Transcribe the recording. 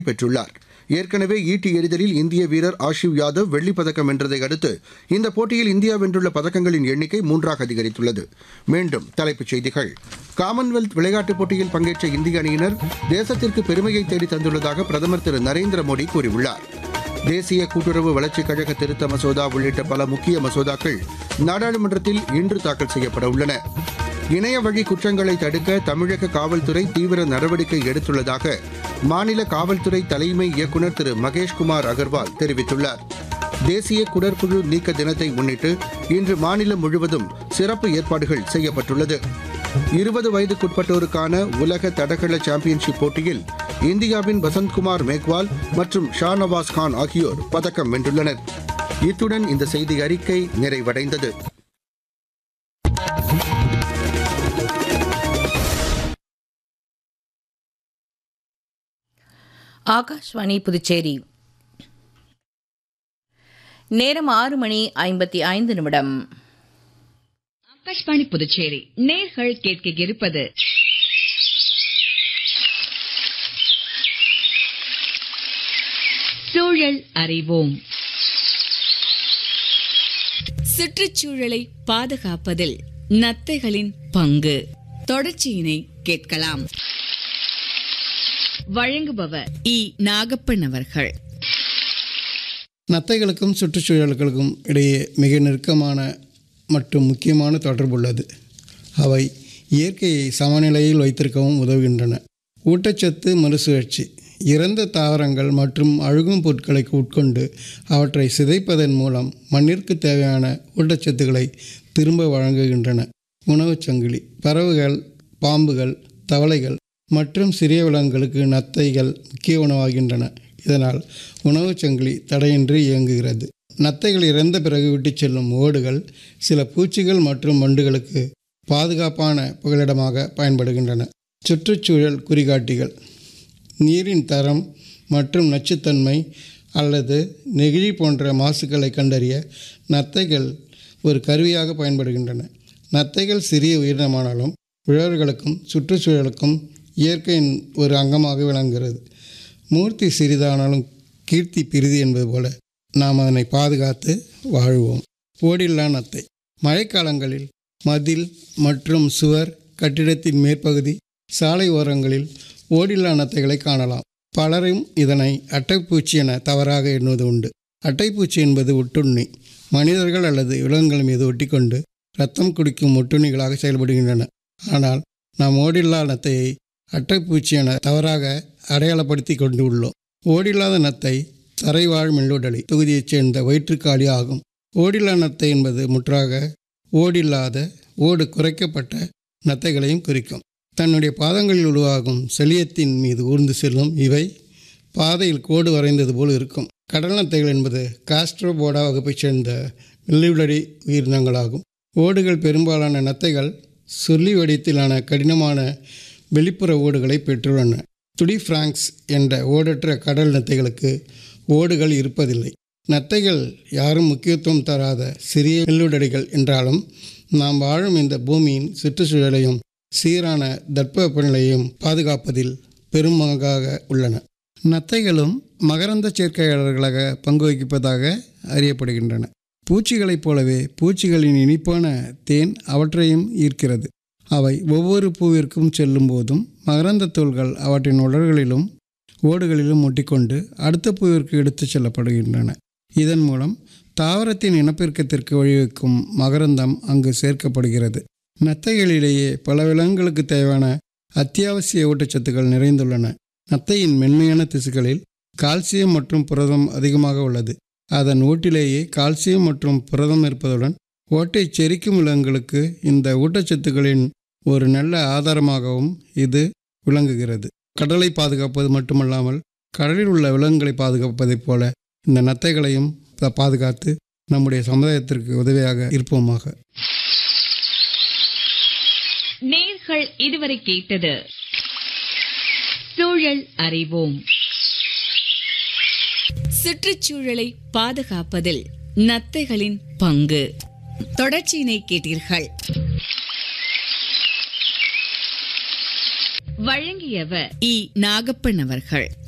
பெற்றுள்ளார் ஏற்கனவே ஈட்டி எறிதலில் இந்திய வீரர் ஆஷிவ் யாதவ் வெள்ளிப் பதக்கம் வென்றதை அடுத்து இந்த போட்டியில் இந்தியா வென்றுள்ள பதக்கங்களின் எண்ணிக்கை மூன்றாக அதிகரித்துள்ளது மீண்டும் தலைப்புச் செய்திகள் காமன்வெல்த் விளையாட்டுப் போட்டியில் பங்கேற்ற இந்திய அணியினர் தேசத்திற்கு பெருமையை தேடி தந்துள்ளதாக பிரதமர் திரு நரேந்திர மோடி கூறியுள்ளார் தேசிய கூட்டுறவு வளர்ச்சிக் கழக திருத்த மசோதா உள்ளிட்ட பல முக்கிய மசோதாக்கள் நாடாளுமன்றத்தில் இன்று தாக்கல் செய்யப்பட உள்ளன இணைய வழி குற்றங்களை தடுக்க தமிழக காவல்துறை தீவிர நடவடிக்கை எடுத்துள்ளதாக மாநில காவல்துறை தலைமை இயக்குநர் திரு மகேஷ்குமார் அகர்வால் தெரிவித்துள்ளார் தேசிய குடற்புழு நீக்க தினத்தை முன்னிட்டு இன்று மாநிலம் முழுவதும் சிறப்பு ஏற்பாடுகள் செய்யப்பட்டுள்ளது இருபது வயதுக்குட்பட்டோருக்கான உலக தடகள சாம்பியன்ஷிப் போட்டியில் இந்தியாவின் வசந்த்குமார் மேக்வால் மற்றும் ஷா நவாஸ் கான் ஆகியோர் பதக்கம் வென்றுள்ளனர் இத்துடன் இந்த செய்தி அறிக்கை நிறைவடைந்தது ஆகாஷ்வாணி புதுச்சேரி நேரம் ஆறு மணி ஐம்பத்தி ஐந்து நிமிடம் ஆகாஷ்வாணி புதுச்சேரி நேர்கள் கேட்க இருப்பது சூழல் அறிவோம் சுற்றுச்சூழலை பாதுகாப்பதில் நத்தைகளின் பங்கு தொடர்ச்சியினை கேட்கலாம் வழங்குபவர் இ நாகப்பன் அவர்கள் நத்தைகளுக்கும் சுற்றுச்சூழல்களுக்கும் இடையே மிக நெருக்கமான மற்றும் முக்கியமான தொடர்பு உள்ளது அவை இயற்கையை சமநிலையில் வைத்திருக்கவும் உதவுகின்றன ஊட்டச்சத்து மறுசுழற்சி இறந்த தாவரங்கள் மற்றும் அழுகும் பொருட்களை உட்கொண்டு அவற்றை சிதைப்பதன் மூலம் மண்ணிற்கு தேவையான ஊட்டச்சத்துக்களை திரும்ப வழங்குகின்றன உணவுச் சங்கிலி பறவைகள் பாம்புகள் தவளைகள் மற்றும் சிறிய விலங்குகளுக்கு நத்தைகள் முக்கிய உணவாகின்றன இதனால் உணவுச் சங்கிலி தடையின்றி இயங்குகிறது நத்தைகள் இறந்த பிறகு விட்டுச் செல்லும் ஓடுகள் சில பூச்சிகள் மற்றும் வண்டுகளுக்கு பாதுகாப்பான புகலிடமாக பயன்படுகின்றன சுற்றுச்சூழல் குறிகாட்டிகள் நீரின் தரம் மற்றும் நச்சுத்தன்மை அல்லது நெகிழி போன்ற மாசுக்களை கண்டறிய நத்தைகள் ஒரு கருவியாக பயன்படுகின்றன நத்தைகள் சிறிய உயிரினமானாலும் உழவர்களுக்கும் சுற்றுச்சூழலுக்கும் இயற்கையின் ஒரு அங்கமாக விளங்குகிறது மூர்த்தி சிறிதானாலும் கீர்த்தி பிரிதி என்பது போல நாம் அதனை பாதுகாத்து வாழ்வோம் ஓடில்லா நத்தை மழைக்காலங்களில் மதில் மற்றும் சுவர் கட்டிடத்தின் மேற்பகுதி சாலை ஓரங்களில் ஓடில்லா நத்தைகளை காணலாம் பலரும் இதனை அட்டைப்பூச்சி என தவறாக எண்ணுவது உண்டு அட்டைப்பூச்சி என்பது ஒட்டுண்ணி மனிதர்கள் அல்லது விலங்குகள் மீது ஒட்டிக்கொண்டு ரத்தம் குடிக்கும் ஒட்டுண்ணிகளாக செயல்படுகின்றன ஆனால் நாம் ஓடில்லா நத்தையை அட்டைப்பூச்சி என தவறாக அடையாளப்படுத்தி கொண்டு உள்ளோம் ஓடில்லாத நத்தை தரைவாழ் மெல்லுடலி தொகுதியைச் சேர்ந்த வயிற்றுக்காளி ஆகும் ஓடில்லா நத்தை என்பது முற்றாக ஓடில்லாத ஓடு குறைக்கப்பட்ட நத்தைகளையும் குறிக்கும் தன்னுடைய பாதங்களில் உருவாகும் செலியத்தின் மீது ஊர்ந்து செல்லும் இவை பாதையில் கோடு வரைந்தது போல் இருக்கும் கடல் நத்தைகள் என்பது காஸ்ட்ரோபோடா வகுப்பைச் சேர்ந்த மெல்லுடலி உயிரினங்களாகும் ஓடுகள் பெரும்பாலான நத்தைகள் சொல்லி வடித்திலான கடினமான வெளிப்புற ஓடுகளை பெற்றுள்ளன துடி பிராங்க்ஸ் என்ற ஓடற்ற கடல் நத்தைகளுக்கு ஓடுகள் இருப்பதில்லை நத்தைகள் யாரும் முக்கியத்துவம் தராத சிறிய மெல்லுடடிகள் என்றாலும் நாம் வாழும் இந்த பூமியின் சுற்றுச்சூழலையும் சீரான தட்பவெப்பநிலையையும் பாதுகாப்பதில் பெருமங்காக உள்ளன நத்தைகளும் மகரந்த சேர்க்கையாளர்களாக பங்கு வகிப்பதாக அறியப்படுகின்றன பூச்சிகளைப் போலவே பூச்சிகளின் இனிப்பான தேன் அவற்றையும் ஈர்க்கிறது அவை ஒவ்வொரு பூவிற்கும் செல்லும் போதும் மகரந்த தோள்கள் அவற்றின் உடல்களிலும் ஓடுகளிலும் ஒட்டிக்கொண்டு அடுத்த பூவிற்கு எடுத்துச் செல்லப்படுகின்றன இதன் மூலம் தாவரத்தின் இனப்பெருக்கத்திற்கு வழிவகுக்கும் மகரந்தம் அங்கு சேர்க்கப்படுகிறது நத்தைகளிலேயே பல விலங்குகளுக்கு தேவையான அத்தியாவசிய ஊட்டச்சத்துக்கள் நிறைந்துள்ளன நத்தையின் மென்மையான திசுக்களில் கால்சியம் மற்றும் புரதம் அதிகமாக உள்ளது அதன் ஓட்டிலேயே கால்சியம் மற்றும் புரதம் இருப்பதுடன் ஓட்டை செரிக்கும் விலங்குகளுக்கு இந்த ஊட்டச்சத்துக்களின் ஒரு நல்ல ஆதாரமாகவும் இது விளங்குகிறது கடலை பாதுகாப்பது மட்டுமல்லாமல் கடலில் உள்ள விலங்குகளை பாதுகாப்பதைப் போல இந்த நத்தைகளையும் பா- பாதுகாத்து நம்முடைய சமுதாயத்திற்கு உதவியாக இருப்போமாக நேர்கள் இதுவரை கேட்டது சூழல் அறிவோம் சுற்றுச்சூழலை பாதுகாப்பதில் நத்தைகளின் பங்கு தொடர்ச்சியினை கேட்டீர்கள் வழங்கியவர் இ நாகப்பன் அவர்கள்